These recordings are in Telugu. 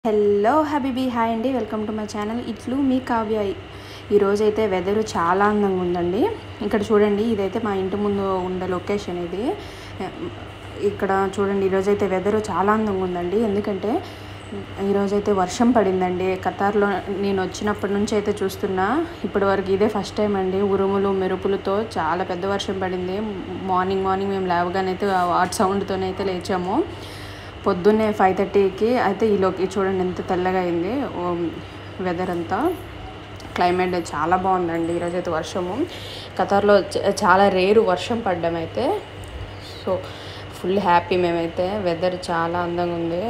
హలో హబీబీ హాయ్ అండి వెల్కమ్ టు మై ఛానల్ ఇట్లు మీ కావ్య ఈరోజు అయితే వెదర్ చాలా అందంగా ఉందండి ఇక్కడ చూడండి ఇదైతే మా ఇంటి ముందు ఉండే లొకేషన్ ఇది ఇక్కడ చూడండి ఈరోజు అయితే వెదర్ చాలా అందంగా ఉందండి ఎందుకంటే ఈరోజు అయితే వర్షం పడిందండి ఖతార్లో నేను వచ్చినప్పటి నుంచి అయితే చూస్తున్నా ఇప్పటి వరకు ఇదే ఫస్ట్ టైం అండి ఉరుములు మెరుపులతో చాలా పెద్ద వర్షం పడింది మార్నింగ్ మార్నింగ్ మేము లేవగానైతే వాట్ సౌండ్తోనైతే లేచాము పొద్దున్నే ఫైవ్ థర్టీకి అయితే ఈలోకి చూడండి ఎంత తెల్లగా అయింది వెదర్ అంతా క్లైమేట్ చాలా బాగుందండి ఈరోజు అయితే వర్షము ఖతార్లో చ- చాలా రేరు వర్షం పడ్డం అయితే సో ఫుల్ హ్యాపీ మేమైతే వెదర్ చాలా అందంగా ఉంది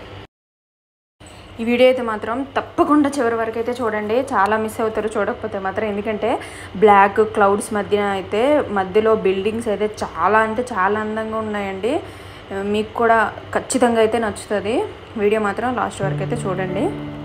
ఈ వీడియో అయితే మాత్రం తప్పకుండా చివరి వరకు అయితే చూడండి చాలా మిస్ అవుతారు చూడకపోతే మాత్రం ఎందుకంటే బ్లాక్ క్లౌడ్స్ మధ్య అయితే మధ్యలో బిల్డింగ్స్ అయితే చాలా అంటే చాలా అందంగా ఉన్నాయండి మీకు కూడా ఖచ్చితంగా అయితే నచ్చుతుంది వీడియో మాత్రం లాస్ట్ వరకు అయితే చూడండి